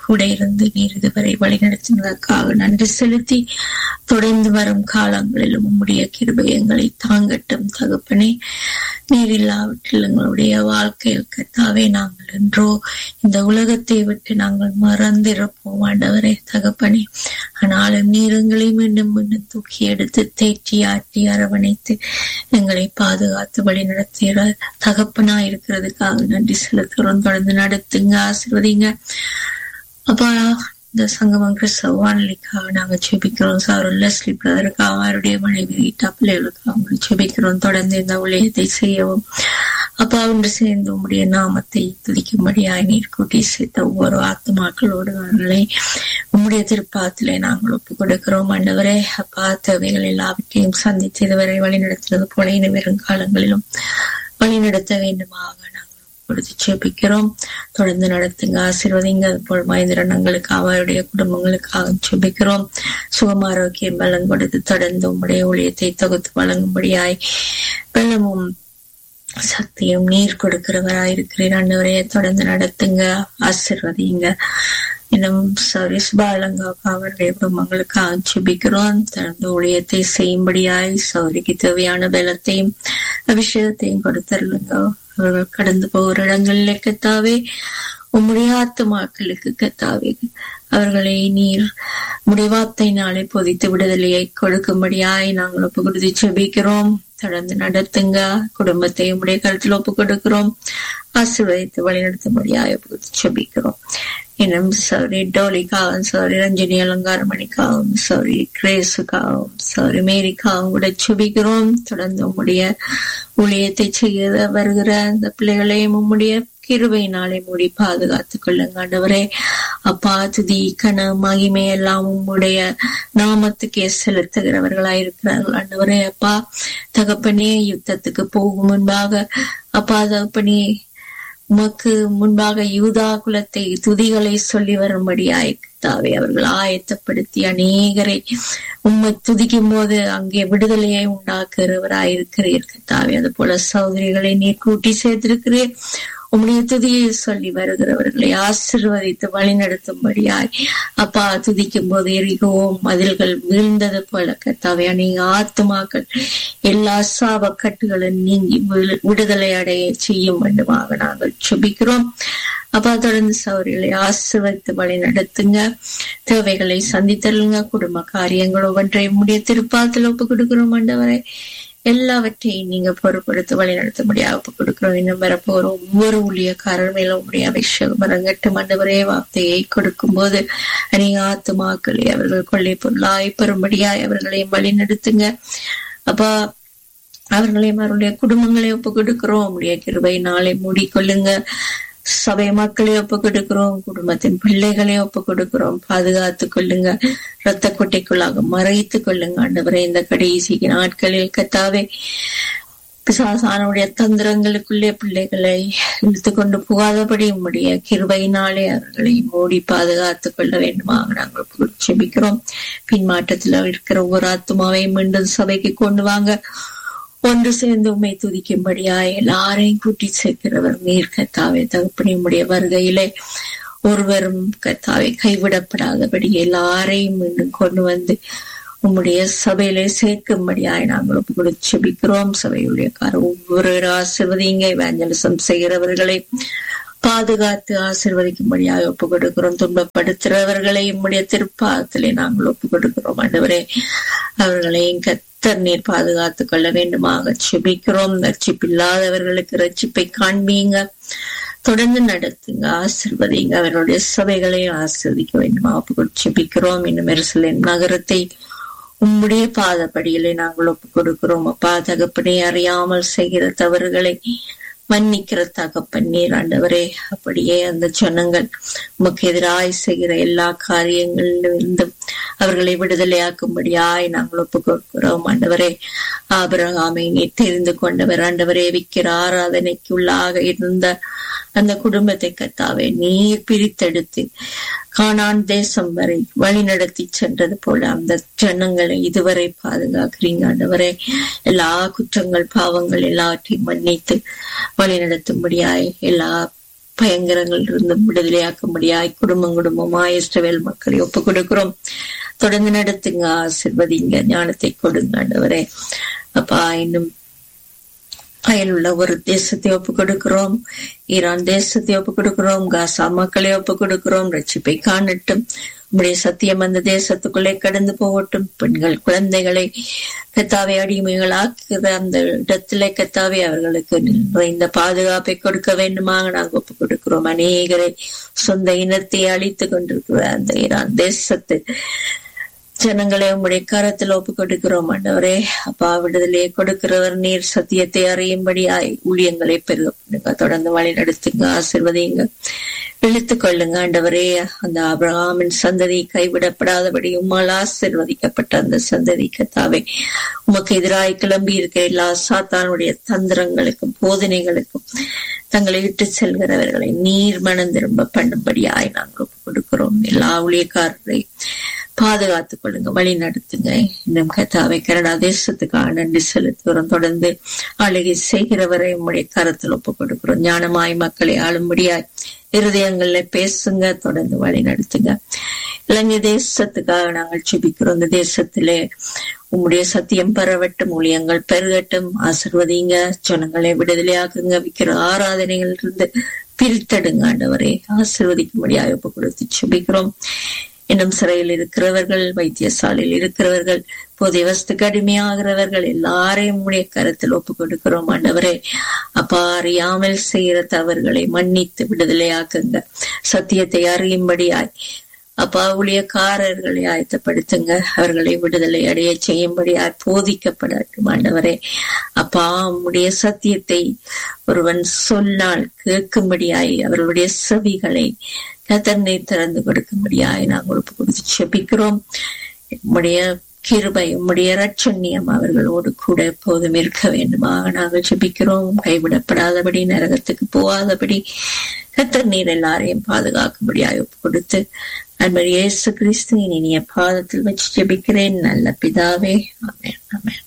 கூட இருந்து நீர் இதுவரை வழிநடத்தினதற்காக நன்றி செலுத்தி தொடர்ந்து வரும் காலங்களிலும் உம்முடைய கிருபை எங்களை தாங்கட்டும் தகப்பனே நீர் இல்லாவிட்டில் எங்களுடைய வாழ்க்கையில் கத்தாவே நாங்கள் என்றோ இந்த உலகத்தை விட்டு நாங்கள் மறந்திருப்போம் ஆண்டவரே தகப்பனே ஆனாலும் நீர் எங்களை மீண்டும் மீண்டும் தூக்கி எடுத்து தேற்றி ஆட்டி அரவணைத்து எங்களை பாதுகாத்து வழி நடத்துகிற தகப்பனா இருக்கிறதுக்காக நன்றி செலுத்துகிறோம் தொடர்ந்து நடத்துங்க ஆசிர்வதிங்க அப்பா இந்த சங்கமம் கிறிஸ்தவ வானொலிக்காக நாங்க செபிக்கிறோம் சார் லெஸ்லி பிரதருக்காக அவருடைய மனைவி ரீட்டா பிள்ளைகளுக்காக அவங்களை செபிக்கிறோம் தொடர்ந்து இந்த ஊழியத்தை செய்யவும் அப்பா ஒன்று சேர்ந்து உம்முடைய நாமத்தை துதிக்கும்படியாய் நீர் கூட்டி சேர்த்த ஒவ்வொரு ஆத்மாக்களோடு அவர்களை உம்முடைய திருப்பாத்திலே நாங்கள் ஒப்பு கொடுக்கிறோம் ஆண்டவரே அப்பா தேவைகள் எல்லாவற்றையும் சந்தித்து இதுவரை வழி நடத்தினது போல இனி வரும் காலங்களிலும் வழி நடத்த வேண்டுமாக நாங்கள் கொடுத்து செபிக்கிறோம் தொடர்ந்து நடத்துங்க ஆசீர்வதிங்க அது போல் மகேந்திரனங்களுக்கு அவருடைய குடும்பங்களுக்காக செபிக்கிறோம் சுகம் ஆரோக்கியம் பலம் கொடுத்து தொடர்ந்து உம்முடைய ஊழியத்தை தொகுத்து வழங்கும்படியாய் வெள்ளமும் சக்தியும் நீர் கொடுக்கிறவராய் இருக்கிறேன் ஆண்டவரே தொடர்ந்து நடத்துங்க ஆசிர்வதிங்க இன்னும் சர்வீஸ் பாலங்காவுக்கு அவருடைய குடும்பங்களுக்கு ஆட்சேபிக்கிறோம் தொடர்ந்து ஊழியத்தை செய்யும்படியாய் சௌரிக்கு தேவையான பலத்தையும் அபிஷேகத்தையும் கொடுத்தருளுங்க அவர்கள் கடந்து போகிற இடங்களிலே கத்தாவே உம்முடைய ஆத்துமாக்களுக்கு கத்தாவே அவர்களை நீர் முடிவாத்தை நாளை பொதித்து விடுதலையை கொடுக்கும்படியாய் நாங்கள் ஒப்பு கொடுத்து செபிக்கிறோம் தொடர்ந்து நடத்துங்க குடும்பத்தை உடைய கருத்தில் ஒப்பு கொடுக்கிறோம் ஆசீர்வதித்து வழிநடத்தும்படியாய் ஒப்பு கொடுத்து செபிக்கிறோம் இன்னும் சாரி டோலிக்காகவும் சாரி ரஞ்சனி அலங்காரமணிக்காகவும் சாரி கிரேஸுக்காகவும் சாரி மேரிக்காகவும் கூட சுபிக்கிறோம் தொடர்ந்து உம்முடைய ஊழியத்தை செய்ய வருகிற அந்த பிள்ளைகளையும் உம்முடைய கிருபையினாலே மூடி பாதுகாத்துக் கொள்ளுங்க ஆண்டவரே அப்பா துதி கன மகிமை எல்லாம் உம்முடைய நாமத்துக்கே செலுத்துகிறவர்களாய் இருக்கிறார்கள் ஆண்டவரே அப்பா தகப்பனே யுத்தத்துக்கு போகும் முன்பாக அப்பா தகப்பனே உமக்கு முன்பாக யூதா குலத்தை துதிகளை சொல்லி வரும்படியாய் தாவே அவர்கள் ஆயத்தப்படுத்தி அநேகரை உம்மை துதிக்கும் போது அங்கே விடுதலையை உண்டாக்குறவராய் இருக்கிறீர்கள் தாவே அது போல சௌதரிகளை நீர் கூட்டி சேர்த்திருக்கிறீர் உம்முடைய துதியை சொல்லி வருகிறவர்களை ஆசிர்வதித்து வழி நடத்தும்படியாய் அப்பா துதிக்கும் போது எரிகவும் மதில்கள் வீழ்ந்தது போல கத்தாவே நீங்க ஆத்துமாக்கள் எல்லா சாப கட்டுகளும் நீங்கி விடுதலை அடைய செய்யும் வேண்டுமாக நாங்கள் சுபிக்கிறோம் அப்பா தொடர்ந்து சௌரிகளை ஆசிர்வதித்து வழி நடத்துங்க தேவைகளை சந்தித்தருங்க குடும்ப காரியங்கள் ஒவ்வொன்றையும் முடிய திருப்பாத்தில் ஒப்பு கொடுக்கிறோம் ஆண்டவரை எல்லாவற்றையும் நீங்க பொறுப்படுத்த வழி நடத்த முடியாது ஒப்பு கொடுக்கிறோம் இன்னும் வரப்போற ஒவ்வொரு ஊழியக்காரர் மேலும் உடைய அபிஷேகம் அரங்கட்டு மண்டவரே வார்த்தையை கொடுக்கும் போது நீங்க ஆத்துமாக்களை அவர்கள் கொள்ளை பொருளாய் பெறும்படியாய் அவர்களையும் வழி நடத்துங்க அப்பா அவர்களையும் அவருடைய குடும்பங்களை ஒப்பு கொடுக்கிறோம் உடைய கிருபை நாளை மூடிக்கொள்ளுங்க சபை மக்களை ஒப்பு கொடுக்கிறோம் குடும்பத்தின் பிள்ளைகளை ஒப்பு கொடுக்கிறோம் பாதுகாத்து கொள்ளுங்க ரத்த கொட்டைக்குள்ளாக மறைத்து கொள்ளுங்க ஆண்டவரை இந்த கடைசி நாட்களில் கத்தாவே பிசாசானுடைய தந்திரங்களுக்குள்ளே பிள்ளைகளை இழுத்து கொண்டு போகாதபடி உம்முடைய கிருபையினாலே அவர்களை மூடி பாதுகாத்து கொள்ள வேண்டுமாக நாங்கள் செபிக்கிறோம் பின்மாற்றத்தில் இருக்கிற ஒவ்வொரு ஆத்மாவை மீண்டும் சபைக்கு கொண்டு வாங்க ஒன்று சேர்ந்து உண்மை துதிக்கும்படியா எல்லாரையும் கூட்டி சேர்க்கிறவர் நீர் கத்தாவே தகப்பனி உடைய வருகையிலே ஒருவரும் கத்தாவை கைவிடப்படாதபடி எல்லாரையும் மீண்டும் கொண்டு வந்து உம்முடைய சபையிலே சேர்க்கும்படியாய் நாங்கள் ஒப்பு செபிக்கிறோம் சபையுடைய கார ஒவ்வொரு ஆசிர்வதிங்க வேஞ்சலிசம் செய்கிறவர்களை பாதுகாத்து ஆசிர்வதிக்கும்படியாக ஒப்பு கொடுக்கிறோம் துன்பப்படுத்துறவர்களை உம்முடைய திருப்பாதத்திலே நாங்கள் ஒப்பு கொடுக்கிறோம் ஆண்டவரே அவர்களையும் கத்தர் நீர் பாதுகாத்து கொள்ள வேண்டுமாக செபிக்கிறோம் ரட்சிப்பில்லாதவர்களுக்கு ரட்சிப்பை காண்பீங்க தொடர்ந்து நடத்துங்க ஆசிர்வதிங்க அவர்களுடைய சபைகளை ஆசிர்வதிக்க வேண்டுமா ஒப்பு செபிக்கிறோம் இன்னும் எருசலேம் நகரத்தை உம்முடைய பாதப்படியிலே நாங்கள் ஒப்பு கொடுக்கிறோம் அப்பா தகப்பனை அறியாமல் செய்கிற தவறுகளை மன்னிக்கிற தகப்பன் நீர் ஆண்டவரே அப்படியே அந்த ஜனங்கள் உமக்கு எதிராய் செய்கிற எல்லா காரியங்களிலிருந்தும் அவர்களை விடுதலையாக்கும்படியாய் நாங்கள் ஒப்பு கொடுக்கிறோம் ஆண்டவரே ஆபரகாமை நீர் தெரிந்து கொண்டவர் ஆண்டவரே விக்கிற ஆராதனைக்கு உள்ளாக இருந்த அந்த குடும்பத்தை கத்தாவே நீர் பிரித்தெடுத்து கானான் தேசம் வரை வழி நடத்தி சென்றது போல அந்த ஜனங்களை இதுவரை பாதுகாக்கிறீங்க ஆண்டவரே எல்லா குற்றங்கள் பாவங்கள் எல்லாவற்றையும் மன்னித்து வழி நடத்தும்படியாய் எல்லா பயங்கரங்கள் இருந்து விடுதலையாக்கும்படியாய் குடும்பம் குடும்பமாய் இஸ்ரவேல் மக்களை ஒப்பு கொடுக்கிறோம் தொடர்ந்து நடத்துங்க ஆசிர்வதிங்க ஞானத்தை கொடுங்க ஆண்டவரே அப்பா இன்னும் அயலுள்ள ஒரு தேசத்தை ஒப்பு கொடுக்கிறோம் ஈரான் தேசத்தை ஒப்பு கொடுக்கிறோம் காசா மக்களை ஒப்பு கொடுக்கிறோம் ரட்சிப்பை காணட்டும் உம்முடைய சத்தியம் அந்த தேசத்துக்குள்ளே கடந்து போகட்டும் பெண்கள் குழந்தைகளை கத்தாவை அடிமைகளாக்குற அந்த இடத்திலே கத்தாவை அவர்களுக்கு நிறைந்த பாதுகாப்பை கொடுக்க வேண்டுமாக நாங்கள் ஒப்பு கொடுக்கிறோம் அநேகரை சொந்த இனத்தை அழித்து கொண்டிருக்கிற அந்த ஈரான் தேசத்து ஜனங்களை உங்களுடைய கரத்தில் ஒப்பு கொடுக்கிறோம் ஆண்டவரே அப்பா விடுதலையை கொடுக்கிறவர் நீர் சத்தியத்தை அறியும்படியாய் ஊழியங்களை பெருக தொடர்ந்து வழி நடத்துங்க ஆசிர்வதிங்க இழுத்துக் கொள்ளுங்க ஆண்டவரே அந்த அபிரகாமின் சந்ததி கைவிடப்படாதபடி உம்மால் ஆசிர்வதிக்கப்பட்ட அந்த சந்ததி கத்தாவே உமக்கு எதிராய் கிளம்பி இருக்க எல்லா சாத்தானுடைய தந்திரங்களுக்கும் போதனைகளுக்கும் தங்களை விட்டு செல்கிறவர்களை நீர் மனம் திரும்ப பண்ணும்படியாய் நாங்கள் ஒப்பு கொடுக்கிறோம் எல்லா ஊழியக்காரரை பாதுகாத்துக் கொள்ளுங்க வழி நடத்துங்க இன்னும் கத்தாவை கனடா தேசத்துக்காக நன்றி செலுத்துகிறோம் தொடர்ந்து ஆளுகை செய்கிறவரை உங்களுடைய கரத்தில் ஒப்பு கொடுக்கிறோம் ஞானமாய் மக்களை ஆளும்படியாய் இருதயங்கள்ல பேசுங்க தொடர்ந்து வழி நடத்துங்க இலங்கை தேசத்துக்காக நாங்கள் சுபிக்கிறோம் இந்த தேசத்திலே உம்முடைய சத்தியம் பரவட்டும் ஊழியங்கள் பெருகட்டும் ஆசிர்வதிங்க ஜனங்களை விடுதலையாக்குங்க விற்கிற ஆராதனைகள் இருந்து பிரித்தெடுங்க ஆண்டவரை ஆசிர்வதிக்கும்படியாக ஒப்பு கொடுத்து சுபிக்கிறோம் இன்னும் சிறையில் இருக்கிறவர்கள் வைத்தியசாலையில் இருக்கிறவர்கள் போதை வஸ்துக்கு அடிமையாகிறவர்கள் எல்லாரையும் உடைய கருத்தில் ஒப்பு கொடுக்கிறோம் ஆண்டவரே அப்பா அறியாமல் செய்கிற தவறுகளை மன்னித்து விடுதலையாக்குங்க சத்தியத்தை அறியும்படியாய் அப்பா ஊழியக்காரர்களை ஆயத்தப்படுத்துங்க அவர்களை விடுதலை அடைய செய்யும்படியாய் போதிக்கப்படட்டும் ஆண்டவரே அப்பா உம்முடைய சத்தியத்தை ஒருவன் சொன்னால் கேட்கும்படியாய் அவர்களுடைய செவிகளை கத்தனை திறந்து கொடுக்கும்படியாய் நாங்கள் ஒப்பு கொடுத்து செபிக்கிறோம் உம்முடைய கிருபை உம்முடைய ரட்சண்யம் அவர்களோடு கூட எப்போதும் இருக்க வேண்டுமாக நாங்கள் ஜெபிக்கிறோம் கைவிடப்படாதபடி நரகத்துக்கு போகாதபடி கத்தர் நீர் எல்லாரையும் பாதுகாக்கும்படியாக ஒப்பு கொடுத்து அன்பர் இயேசு கிறிஸ்து இனிய பாதத்தில் வச்சு ஜெபிக்கிறேன் நல்ல பிதாவே ஆமென் ஆமென்